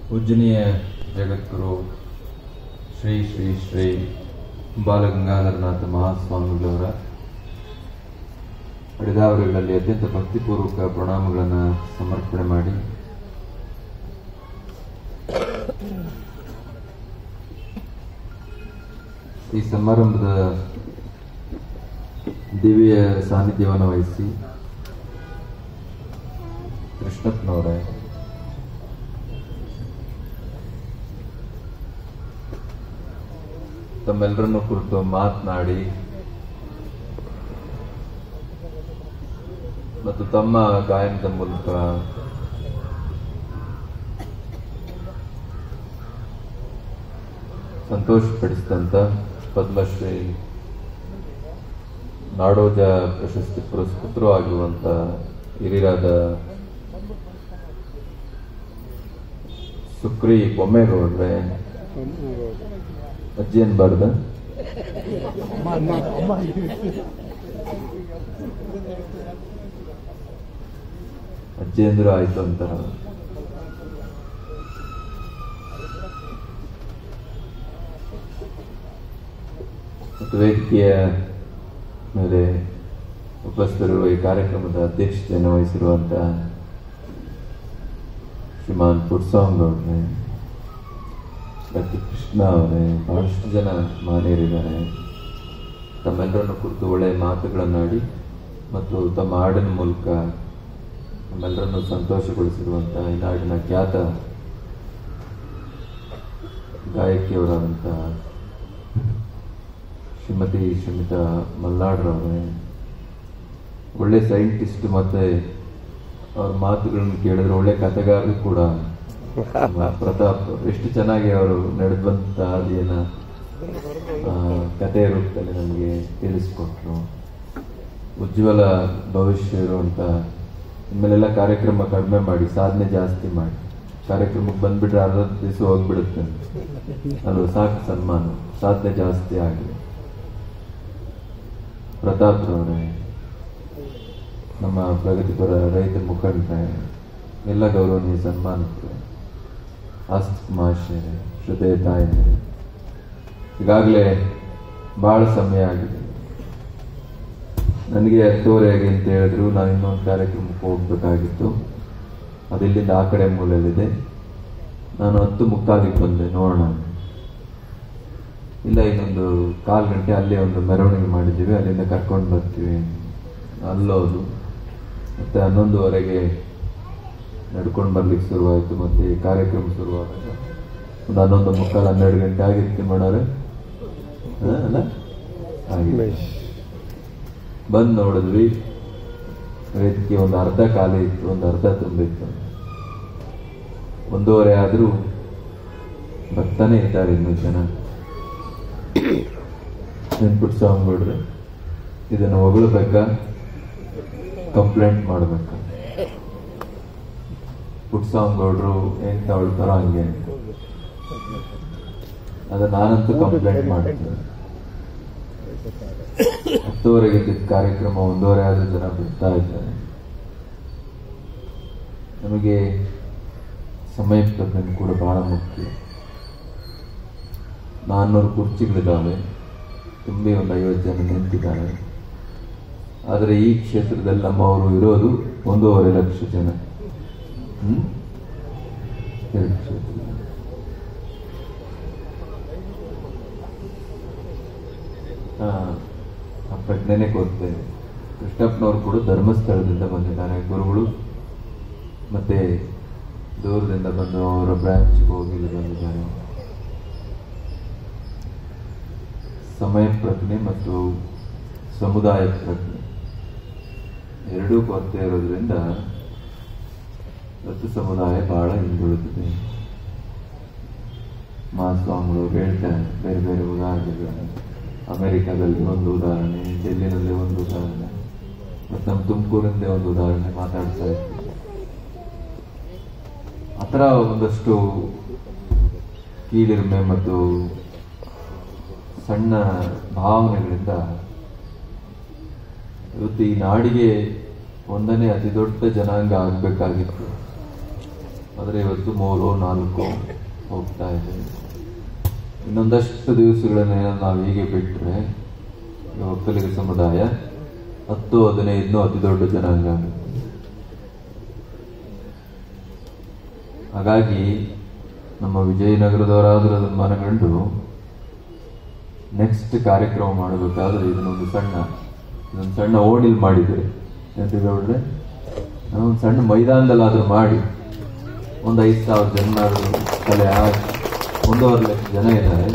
ಪೂಜನೀಯ ಜಗದ್ಗುರು ಶ್ರೀ ಶ್ರೀ ಶ್ರೀ ಬಾಲಗಂಗಾಧರನಾಥ ಮಹಾಸ್ವಾಮಿಗಳವರ ಅಡಿದಾವರಿಗಳಲ್ಲಿ ಅತ್ಯಂತ ಭಕ್ತಿಪೂರ್ವಕ ಪ್ರಣಾಮಗಳನ್ನು ಸಮರ್ಪಣೆ ಮಾಡಿ ಈ ಸಮಾರಂಭದ ದಿವ್ಯ ಸಾನ್ನಿಧ್ಯವನ್ನು ವಹಿಸಿ ಕೃಷ್ಣಪ್ಪನವರೇ ತಮ್ಮೆಲ್ಲರನ್ನು ಕುರಿತು ಮಾತನಾಡಿ ಮತ್ತು ತಮ್ಮ ಗಾಯನದ ಮೂಲಕ ಸಂತೋಷಪಡಿಸಿದಂತ ಪದ್ಮಶ್ರೀ ನಾಡೋಜ ಪ್ರಶಸ್ತಿ ಪುರಸ್ಕೃತರು ಆಗಿರುವಂತ ಹಿರಿಯರಾದ ಸುಕ್ರಿ ಬೊಮ್ಮೇಗೌಡ್ರೆ ಅಜ್ಜಿ ಅನ್ಬಾರ್ದ ಅಜ್ಜಿ ಅಂದ್ರು ಆಯ್ತು ಅಂತಾರ ಮತ್ತು ವೇದಿಕೆಯ ಮೇಲೆ ಉಪಸ್ಥಿತರಿರುವ ಈ ಕಾರ್ಯಕ್ರಮದ ಅಧ್ಯಕ್ಷತೆಯನ್ನು ವಹಿಸಿರುವಂತಹ ಶ್ರೀಮಾನ್ ಪುಟ್ಸಾಂಗ್ ಅವ್ರೆ ಡಾಕ್ಟರ್ ಕೃಷ್ಣ ಅವರೇ ಬಹಳಷ್ಟು ಜನ ಮಾನ್ಯರಿದ್ದಾರೆ ತಮ್ಮೆಲ್ಲರನ್ನು ಕುರಿತು ಒಳ್ಳೆಯ ಮಾತುಗಳನ್ನಾಡಿ ಮತ್ತು ತಮ್ಮ ಹಾಡಿನ ಮೂಲಕ ನಮ್ಮೆಲ್ಲರನ್ನು ಸಂತೋಷಗೊಳಿಸಿರುವಂತಹ ಈ ನಾಡಿನ ಖ್ಯಾತ ಗಾಯಕಿಯವರಾದಂತಹ ಶ್ರೀಮತಿ ಶ್ರೀಮಿತಾ ಮಲ್ನಾಡ್ರವರೇ ಒಳ್ಳೆ ಸೈಂಟಿಸ್ಟ್ ಮತ್ತೆ ಅವ್ರ ಮಾತುಗಳನ್ನು ಕೇಳಿದ್ರೆ ಒಳ್ಳೆ ಕಥೆಗಾರರು ಕೂಡ ಪ್ರತಾಪ್ ಎಷ್ಟು ಚೆನ್ನಾಗಿ ಅವರು ನಡೆದು ಬಂತ ಹಾದಿಯನ್ನ ಆ, ಕಥೆಯ ರೂಪದಲ್ಲಿ ನಮಗೆ ತಿಳಿಸ್ಕೊಟ್ರು ಉಜ್ವಲ ಭವಿಷ್ಯ ಇರುವಂತ ಇನ್ಮೇಲೆಲ್ಲ ಕಾರ್ಯಕ್ರಮ ಕಡಿಮೆ ಮಾಡಿ ಸಾಧನೆ ಜಾಸ್ತಿ ಮಾಡಿ ಕಾರ್ಯಕ್ರಮಕ್ಕೆ ಬಂದ್ಬಿಟ್ರೆ ಅರ್ಧ ದಿವಸ ಹೋಗ್ಬಿಡುತ್ತೆ ಅದು ಸಾಕು ಸನ್ಮಾನ ಸಾಧನೆ ಜಾಸ್ತಿ ಆಗಲಿ ಪ್ರತಾಪ್ ರವರೇ ನಮ್ಮ ಪ್ರಗತಿಪರ ರೈತ ಮುಖಂಡರೇ ಎಲ್ಲ ಗೌರವನೀಯ ಸನ್ಮಾನಿತರು ಆಸ್ತಿಕ್ ಮಹಾಶಯರೇ ಹೃದಯ ತಾಯಿಯರೇ ಈಗಾಗಲೇ ಬಹಳ ಸಮಯ ಆಗಿದೆ ನನಗೆ ಹತ್ತುವರೆಗೆ ಅಂತ ಹೇಳಿದ್ರು ನಾನು ಇನ್ನೊಂದು ಕಾರ್ಯಕ್ರಮಕ್ಕೆ ಹೋಗ್ಬೇಕಾಗಿತ್ತು ಅದಿಲ್ಲಿಂದ ಆ ಕಡೆ ಮೂಲೆಯಲ್ಲಿದೆ ನಾನು ಹತ್ತು ಮುಕ್ಕಾಲಿಗೆ ಬಂದೆ ನೋಡೋಣ ಅಂತ. ಇಲ್ಲ ಇನ್ನೊಂದು ಕಾಲು ಗಂಟೆ ಅಲ್ಲೇ ಒಂದು ಮೆರವಣಿಗೆ ಮಾಡಿದ್ದೀವಿ ಅಲ್ಲಿಂದ ಕರ್ಕೊಂಡು ಬರ್ತೀವಿ ಅಲ್ಲೋದು ಮತ್ತೆ ಹನ್ನೊಂದುವರೆಗೆ ನಡ್ಕೊಂಡು ಬರ್ಲಿಕ್ಕೆ ಶುರುವಾಯಿತು ಮತ್ತೆ ಈ ಕಾರ್ಯಕ್ರಮ ಶುರುವಾದಾಗ ಒಂದು ಹನ್ನೊಂದು ಮುಕ್ಕಾಲು ಹನ್ನೆರಡು ಗಂಟೆ ಆಗಿರ್ತಿ ಮಾಡೋರೆ ಹಾ, ಅಲ್ಲ ಆಗಿದೆ ಬಂದು ನೋಡಿದ್ವಿ ವೇದಿಕೆ ಒಂದು ಅರ್ಧ ಖಾಲಿ ಇತ್ತು ಒಂದು ಅರ್ಧ ತುಂಬಿತ್ತು ಒಂದೂವರೆ ಆದರೂ ಬರ್ತಾನೆ ಇದ್ದಾರೆ ಇನ್ನೂ ಜನ ನೆನ್ಪಿಟ್ಟು ಸ್ವಾಮಿಗೌಡ್ರೆ ಇದನ್ನು ಹೊಗಳಬೇಕಾ ಕಂಪ್ಲೇಂಟ್ ಮಾಡಬೇಕಾ ಪುಟ್ಸ್ವಾಮಿಗೌಡ್ರು ಹೆಂಗ್ ತಗೊಳ್ತಾರೋ ಹಂಗೆ ಅದ ನಾನಂತೂ ಕಂಪ್ಲೇಂಟ್ ಮಾಡ್ತೀನಿ ಹತ್ತುವರೆಗೆ ಇದ್ದಿದ್ದ ಕಾರ್ಯಕ್ರಮ ಒಂದೂವರೆ ಆದ್ರೂ ಜನ ಬಿಡ್ತಾ ಇದ್ದಾರೆ ನಮಗೆ ಸಮಯ ಪ್ರಜ್ಞೆ ಕೂಡ ಬಹಳ ಮುಖ್ಯ ನಾನ್ನೂರು ಕುರ್ಚಿಗಳಿದ್ದಾವೆ ತುಂಬಿ ಒಂದು ಐವತ್ತು ಜನ ನಿಂತಿದ್ದಾರೆ ಆದರೆ ಈ ಕ್ಷೇತ್ರದಲ್ಲಿ ನಮ್ಮವರು ಇರೋದು ಒಂದೂವರೆ ಲಕ್ಷ ಜನ ಹ್ಮ್? ಎರಡು ಕ್ಷೇತ್ರದಲ್ಲಿ. ಆ, ಆ ಪ್ರಜ್ಞೆನೇ ಗೊತ್ತೇನೆ ಕೃಷ್ಣಪ್ಪನವರು ಕೂಡ ಧರ್ಮಸ್ಥಳದಿಂದ ಬಂದಿದ್ದಾರೆ ಗುರುಗಳು ಮತ್ತೆ ದೂರದಿಂದ ಬಂದು ಅವರ ಬ್ರಾಂಚ್ಗೆ ಹೋಗಿ ಇಲ್ಲಿ ಬಂದಿದ್ದಾರೆ ಸಮಯ ಪ್ರಜ್ಞೆ ಮತ್ತು ಸಮುದಾಯ ಪ್ರಜ್ಞೆ ಎರಡೂ ಕೊರತೆ ಇರೋದ್ರಿಂದ ದತ್ತು ಸಮುದಾಯ ಬಹಳ ಹಿಂದುಳಿದಿದೆ ಮಹಾಸ್ವಾಮಿಗಳು ಹೇಳ್ತಾರೆ ಬೇರೆ ಬೇರೆ ಉದಾಹರಣೆಗಳನ್ನು ಅಮೆರಿಕಾದಲ್ಲಿ ಒಂದು ಉದಾಹರಣೆ ಡೆಲ್ಲಿನಲ್ಲಿ ಒಂದು ಉದಾಹರಣೆ ಮತ್ತು ನಮ್ಮ ತುಮಕೂರಿಂದೇ ಒಂದು ಉದಾಹರಣೆ ಮಾತಾಡ್ತಾ ಇರ್ತೀವಿ ಆ ಥರ ಒಂದಷ್ಟು ಕೀಳಿರಿಮೆ ಮತ್ತು ಸಣ್ಣ ಭಾವನೆಗಳಿಂದ ಇವತ್ತು ಈ ನಾಡಿಗೆ ಒಂದನೇ ಅತಿ ದೊಡ್ಡ ಜನಾಂಗ ಆಗಬೇಕಾಗಿತ್ತು ಆದರೆ ಇವತ್ತು ಮೂರು ನಾಲ್ಕು ಹೋಗ್ತಾ ಇದೆ ಇನ್ನೊಂದಷ್ಟು ದಿವಸಗಳನ್ನ ನಾವು ಹೀಗೆ ಬಿಟ್ಟರೆ ಒಕ್ಕಲಿಗ ಸಮುದಾಯ ಹತ್ತು ಹದಿನೈದು ಅತಿ ದೊಡ್ಡ ಜನಾಂಗ ಆಗುತ್ತೆ ಹಾಗಾಗಿ ನಮ್ಮ ವಿಜಯನಗರದವರಾದರೂ ಅದನ್ನು ಮನಗಂಡು ನೆಕ್ಸ್ಟ್ ಕಾರ್ಯಕ್ರಮ ಮಾಡಬೇಕಾದ್ರೆ ಇದನ್ನೊಂದು ಸಣ್ಣ ಇದೊಂದು ಸಣ್ಣ ಓಣಿಲ್ ಮಾಡಿದ್ರೆ ಗೌಡ್ರೆ ಒಂದು ಸಣ್ಣ ಮೈದಾನದಲ್ಲಾದ್ರೂ ಮಾಡಿ ಒಂದು ಐದು ಸಾವಿರ ಜನ ಕಲೆ ಹಾಕಿ ಒಂದೂವರೆ ಲಕ್ಷ ಜನ ಇದ್ದಾರೆ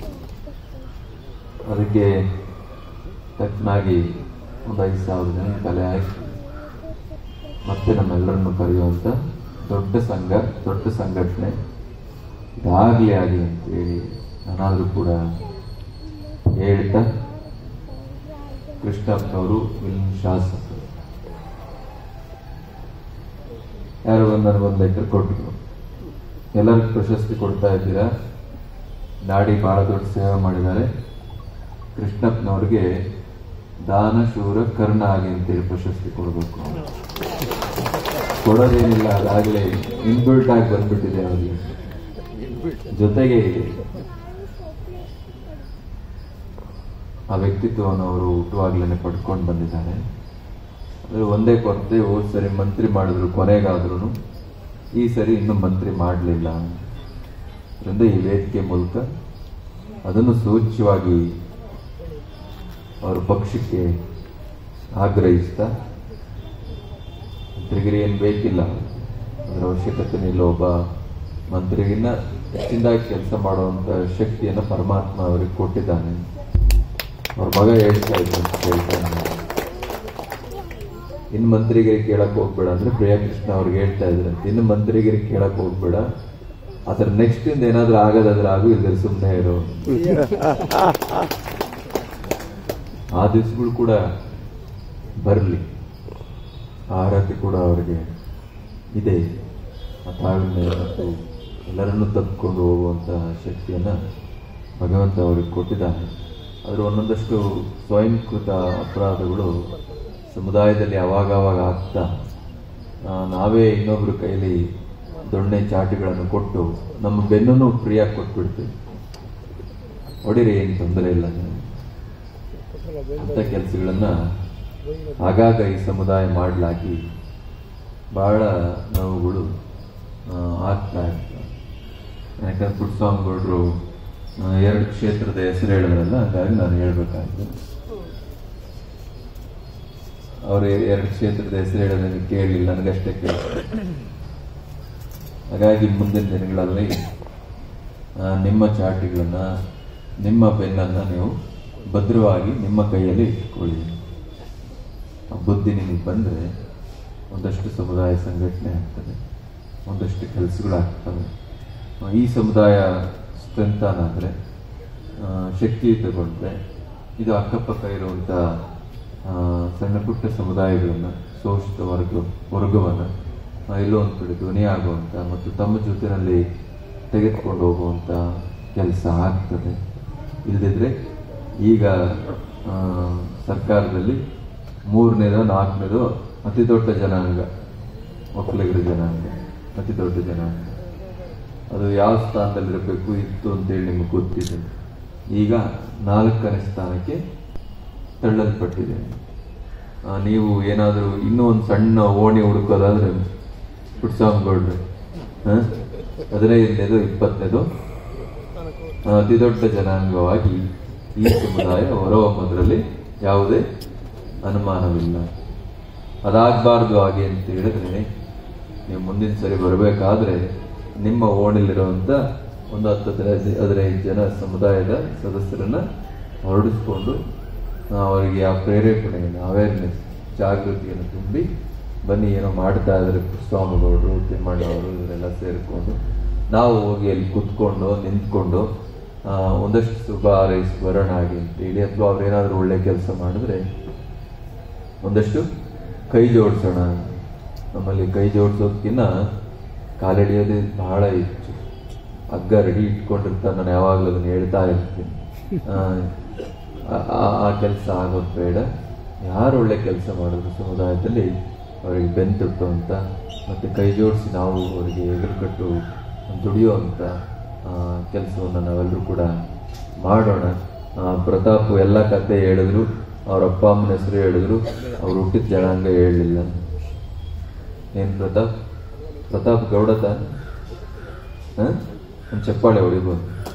ಅದಕ್ಕೆ ತಕ್ಕನಾಗಿ ಒಂದು ಐದು ಸಾವಿರ ಜನ ಕಲೆ ಹಾಕಿ ಮತ್ತೆ ನಮ್ಮೆಲ್ಲರನ್ನು ಕರೆಯುವಂತ ದೊಡ್ಡ ಸಂಘ ದೊಡ್ಡ ಸಂಘಟನೆ ಇದಾಗಲಿ ಆಗಲಿ ಅಂತೇಳಿ ನಾನಾದರೂ ಕೂಡ ಹೇಳ್ತಾ ಕೃಷ್ಣಪ್ಪನವರು ಇಲ್ಲಿ ಶಾಸಕರು ಯಾರೋ ಒಂದು ನನಗೊಂದು ಲೆಟರ್ ಕೊಟ್ಟರು ಎಲ್ಲರಿಗೂ ಪ್ರಶಸ್ತಿ ಕೊಡ್ತಾ ಇದ್ದೀರಾ ನಾಡಿ ಬಹಳ ದೊಡ್ಡ ಸೇವೆ ಮಾಡಿದ್ದಾರೆ ಕೃಷ್ಣಪ್ಪನವ್ರಿಗೆ ದಾನ ಶೂರ ಕರ್ಣ ಆಗಿ ಅಂತೇಳಿ ಪ್ರಶಸ್ತಿ ಕೊಡಬೇಕು ಕೊಡೋದೇನಿಲ್ಲ ಅದಾಗಲೇ ಇನ್ಬಿಲ್ಟ್ ಆಗಿ ಬಂದ್ಬಿಟ್ಟಿದೆ ಅವರಿಗೆ ಜೊತೆಗೆ ಆ ವ್ಯಕ್ತಿತ್ವವನ್ನು ಅವರು ಹುಟ್ಟುವಾಗ್ಲೇನೆ ಪಡ್ಕೊಂಡು ಬಂದಿದ್ದಾರೆ ಅದ್ರ ಒಂದೇ ಕೊರತೆ ಹೋದ್ ಸರಿ ಮಂತ್ರಿ ಮಾಡಿದ್ರು ಕೊನೆಗಾದ್ರೂ ಈ ಸರಿ ಇನ್ನೂ ಮಂತ್ರಿ ಮಾಡಲಿಲ್ಲ ಅದರಿಂದ ಈ ವೇದಿಕೆ ಮೂಲಕ ಅದನ್ನು ಸೂಚ್ಯವಾಗಿ ಅವರ ಪಕ್ಷಕ್ಕೆ ಆಗ್ರಹಿಸ್ತಾ ಮಂತ್ರಿಗಿರಿ ಏನು ಬೇಕಿಲ್ಲ ಅದರ ಅವಶ್ಯಕತೆ ಇಲ್ಲ ಒಬ್ಬ ಮಂತ್ರಿಗಿನ್ನ ಹೆಚ್ಚಿನದಾಗಿ ಕೆಲಸ ಮಾಡುವಂತ ಶಕ್ತಿಯನ್ನು ಪರಮಾತ್ಮ ಅವರಿಗೆ ಕೊಟ್ಟಿದ್ದಾನೆ ಅವ್ರ ಮಗ ಹೇಳ್ತಾ ಇದ್ದ ಅಂತ ಕೇಳ್ತಾನೆ ಇನ್ನು ಮಂತ್ರಿಗಿರಿ ಕೇಳಕ್ ಹೋಗ್ಬೇಡ ಅಂದ್ರೆ ಪ್ರಿಯಕೃಷ್ಣ ಅವ್ರಿಗೆ ಹೇಳ್ತಾ ಇದ್ರೆ ಇನ್ನು ಮಂತ್ರಿಗಿರಿ ಕೇಳಕ್ ಹೋಗ್ಬೇಡ ಅದ್ರ ನೆಕ್ಸ್ಟ್ ಇಂದ ಏನಾದ್ರೂ ಆಗೋದಾದ್ರೆ ಆಗು ಇಲ್ಲದ್ರೆ ಸುಮ್ಮನೆ ಇರೋ ಆ ದಿವಸಗಳು ಕೂಡ ಬರಲಿ ಆ ಅರ್ಹತೆ ಕೂಡ ಅವರಿಗೆ ಇದೆ ಆ ತಾಳ್ಮೆ ಮತ್ತು ಎಲ್ಲರನ್ನೂ ತಪ್ಪಿಕೊಂಡು ಹೋಗುವಂತ ಶಕ್ತಿಯನ್ನ ಭಗವಂತ ಅವರಿಗೆ ಕೊಟ್ಟಿದ್ದಾನೆ ಆದ್ರೆ ಒಂದೊಂದಷ್ಟು ಸ್ವಯಂಕೃತ ಅಪರಾಧಗಳು ಸಮುದಾಯದಲ್ಲಿ ಅವಾಗ ಅವಾಗ ಆಗ್ತಾ ಆ, ನಾವೇ ಇನ್ನೊಬ್ರ ಕೈಲಿ ದೊಣ್ಣೆ ಚಾಟಿಗಳನ್ನು ಕೊಟ್ಟು ನಮ್ಮ ಬೆನ್ನನ್ನು ಫ್ರೀಯಾಗಿ ಕೊಟ್ಬಿಡ್ತೀವಿ ಹೊಡಿರಿ ಏನು ತೊಂದರೆ ಇಲ್ಲ ಅಂತ ಕೆಲಸಗಳನ್ನ ಆಗಾಗ ಈ ಸಮುದಾಯ ಮಾಡಲಾಗಿ ಬಹಳ ನೋವುಗಳು ಆ, ಆಗ್ತಾ ಇರ್ತವೆ ಯಾಕಂದ್ರೆ ಪುಟ್ಟಸ್ವಾಮಿಗೌಡರು ಎರಡು ಕ್ಷೇತ್ರದ ಹೆಸರು ಹೇಳಿದ್ರಲ್ಲ ಹಾಗಾಗಿ ನಾನು ಹೇಳ್ಬೇಕಾಯ್ತು ಅವರು ಎರಡು ಕ್ಷೇತ್ರದ ಹೆಸರು ಹೇಳೋದನ್ನು ಕೇಳಲಿಲ್ಲ ನನಗಷ್ಟೇ ಕೇಳಿ ಹಾಗಾಗಿ ಮುಂದಿನ ದಿನಗಳಲ್ಲಿ ಆ, ನಿಮ್ಮ ಚಾಟಿಗಳನ್ನ ನಿಮ್ಮ ಬೆನ್ನನ್ನ ನೀವು ಭದ್ರವಾಗಿ ನಿಮ್ಮ ಕೈಯಲ್ಲಿ ಇಟ್ಕೊಳ್ಳಿ ಆ ಬುದ್ಧಿ ನಿಮಗೆ ಬಂದರೆ ಒಂದಷ್ಟು ಸಮುದಾಯ ಸಂಘಟನೆ ಆಗ್ತದೆ ಒಂದಷ್ಟು ಕೆಲಸಗಳಾಗ್ತವೆ ಆ, ಈ ಸಮುದಾಯ ಸ್ಟ್ರೆಂಥನ್ ಆದರೆ ಶಕ್ತಿಯುತಗೊಂಡ್ರೆ ಇದು ಅಕ್ಕಪಕ್ಕ ಇರುವಂಥ ಆ, ಸಣ್ಣ ಪುಟ್ಟ ಸಮುದಾಯಗಳನ್ನು ಶೋಷಿತ ವರ್ಗ ವರ್ಗವನ್ನು ಆ, ಎಲ್ಲೋ ಒಂದು ಕಡೆ ಧ್ವನಿಯಾಗುವಂಥ ಮತ್ತು ತಮ್ಮ ಜೊತೆಯಲ್ಲಿ ತೆಗೆದುಕೊಂಡು ಹೋಗುವಂಥ ಕೆಲಸ ಆಗ್ತದೆ ಇಲ್ಲದಿದ್ರೆ ಈಗ ಆ, ಸರ್ಕಾರದಲ್ಲಿ ಮೂರನೇದೋ ನಾಲ್ಕನೇದೋ ಅತಿ ದೊಡ್ಡ ಜನಾಂಗ ಒಕ್ಕಲಿಗರ ಜನಾಂಗ ಅತಿ ದೊಡ್ಡ ಜನಾಂಗ ಅದು ಯಾವ ಸ್ಥಾನದಲ್ಲಿರಬೇಕು ಇತ್ತು ಅಂತೇಳಿ ನಿಮಗೆ ಗೊತ್ತಿದೆ ಈಗ ನಾಲ್ಕನೇ ಸ್ಥಾನಕ್ಕೆ ತಳ್ಳಲ್ಪಟ್ಟಿದೆ ಆ, ನೀವು ಏನಾದರೂ ಇನ್ನೂ ಒಂದು ಸಣ್ಣ ಓಣಿ ಹುಡುಕೋದಾದ್ರೆ ಪುಟ್ಸ್ವಾಮಿಗೌಡ್ರೆ ಹದಿನೈದನೇದು ಇಪ್ಪತ್ತನೇದು ಆ, ಅತಿ ದೊಡ್ಡ ಜನಾಂಗವಾಗಿ ಈ ಸಮುದಾಯ ಹೊರಹೊಮ್ಮದ್ರಲ್ಲಿ ಯಾವುದೇ ಅನುಮಾನವಿಲ್ಲ ಅದಾಗಬಾರ್ದು ಹಾಗೆ ಅಂತ ಹೇಳಿದ್ರೆ ನೀವು ಮುಂದಿನ ಸರಿ ಬರಬೇಕಾದ್ರೆ ನಿಮ್ಮ ಓಣಿಲಿರುವಂತ ಒಂದು ಹತ್ತು ಹದಿನೈದು ಹದಿನೈದು ಜನ ಸಮುದಾಯದ ಸದಸ್ಯರನ್ನ ಹೊರಡಿಸ್ಕೊಂಡು ಆ, ಅವರಿಗೆ ಆ ಪ್ರೇರೇಪಣೆಯನ್ನು ಅವೇರ್ನೆಸ್ ಜಾಗೃತಿಯನ್ನು ತುಂಬಿ ಬನ್ನಿ ಏನೋ ಮಾಡ್ತಾ ಇದ್ದಾರೆ ಸ್ವಾಮಿಗೌಡರು ತಿಮ್ಮಣ್ಣವರು ಇವರೆಲ್ಲ ಸೇರಿಕೊಂಡು ನಾವು ಹೋಗಿ ಅಲ್ಲಿ ಕುತ್ಕೊಂಡು ನಿಂತ್ಕೊಂಡು ಆ, ಒಂದಷ್ಟು ಶುಭ ಹಾರೈಸಿ ಬರೋಣ ಹಾಗೆ ಅಂತೇಳಿ ಅಥವಾ ಅವ್ರೇನಾದ್ರೂ ಒಳ್ಳೆ ಕೆಲಸ ಮಾಡಿದ್ರೆ ಒಂದಷ್ಟು ಕೈ ಜೋಡಿಸೋಣ ನಮ್ಮಲ್ಲಿ ಕೈ ಜೋಡಿಸೋದಕ್ಕಿಂತ ಕಾಲೆಳೆಯೋದೇ ಬಹಳ ಹೆಚ್ಚು ಹಗ್ಗ ರೆಡಿ ಇಟ್ಕೊಂಡಿರ್ತಾರೆ ನಾನು ಯಾವಾಗಲೂ ಅದನ್ನ ಹೇಳ್ತಾ ಇರ್ತೀನಿ ಆ, ಆ- ಆ ಕೆಲಸ ಆಗೋದು ಬೇಡ ಯಾರು ಒಳ್ಳೆ ಕೆಲಸ ಮಾಡಿದ್ರು ಸಮುದಾಯದಲ್ಲಿ ಅವರಿಗೆ ಬೆಂತುಟ್ಟು ಅಂತ ಮತ್ತು ಕೈ ಜೋಡಿಸಿ ನಾವು ಅವರಿಗೆ ಎದುರು ಕಟ್ಟು ದುಡಿಯುವಂಥ ಕೆಲಸವನ್ನು ನಾವೆಲ್ಲರೂ ಕೂಡ ಮಾಡೋಣ ಆ, ಪ್ರತಾಪ್ ಎಲ್ಲ ಕತೆ ಹೇಳಿದ್ರು ಅವ್ರ ಅಪ್ಪ ಅಮ್ಮನ ಹೆಸರು ಹೇಳಿದ್ರು ಅವ್ರು ಹುಟ್ಟಿದ ಜನಾಂಗ ಹೇಳಲಿಲ್ಲ ಏನು ಪ್ರತಾಪ್ ಪ್ರತಾಪ್ ಗೌಡ ತಾನೆ ಹಾಂ ಒಂದು ಚಪ್ಪಾಳೆ ಹೊಡಿಬೋದು